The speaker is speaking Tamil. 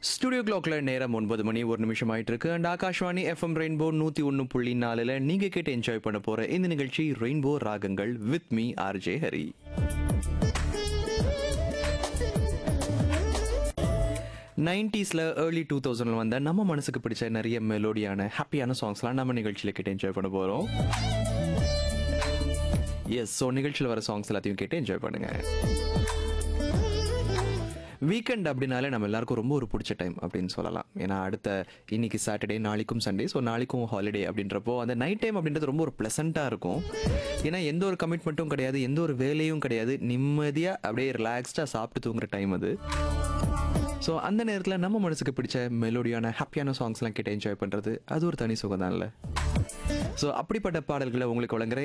ஸ்டுடியோ கிளாக்ல நேரம் ஒன்பது மணி ஒரு நிமிஷம் ஆயிட்டு இருக்கு அண்ட் ஆகாஷ்வாணி எஃப்எம் ரெயின்போ நூத்தி ஒன்று புள்ளி நாலுல நீங்க கேட்டு என்ஜாய் பண்ண போற இந்த நிகழ்ச்சி ரெயின்போ ராகங்கள் வித் மீ ஆர்ஜே ஹரி நைன்டிஸில் ஏர்லி டூ தௌசண்டில் வந்த நம்ம மனசுக்கு பிடிச்ச நிறைய மெலோடியான ஹாப்பியான சாங்ஸ்லாம் நம்ம நிகழ்ச்சியில் கேட்டு என்ஜாய் பண்ண போகிறோம் எஸ் ஸோ நிகழ்ச்சியில் வர சாங்ஸ் எல்லாத்தையும் கேட்டு என்ஜாய் பண்ணுங்க வீக்கெண்ட் அப்படின்னாலே நம்ம எல்லாருக்கும் ரொம்ப ஒரு பிடிச்ச டைம் அப்படின்னு சொல்லலாம் ஏன்னா அடுத்த இன்னைக்கு சாட்டர்டே நாளைக்கும் சண்டே ஸோ நாளைக்கும் ஹாலிடே அப்படின்றப்போ அந்த நைட் டைம் அப்படின்றது ரொம்ப ஒரு ப்ளசண்ட்டாக இருக்கும் ஏன்னா எந்த ஒரு கமிட்மெண்ட்டும் கிடையாது எந்த ஒரு வேலையும் கிடையாது நிம்மதியாக அப்படியே ரிலாக்ஸ்டாக சாப்பிட்டு தூங்குற டைம் அது ஸோ அந்த நேரத்தில் நம்ம மனசுக்கு பிடிச்ச மெலோடியான ஹாப்பியான சாங்ஸ்லாம் கேட்டு என்ஜாய் பண்ணுறது அது ஒரு தனி சுகம் தான்ல ஸோ அப்படிப்பட்ட பாடல்களை உங்களுக்கு வழங்குற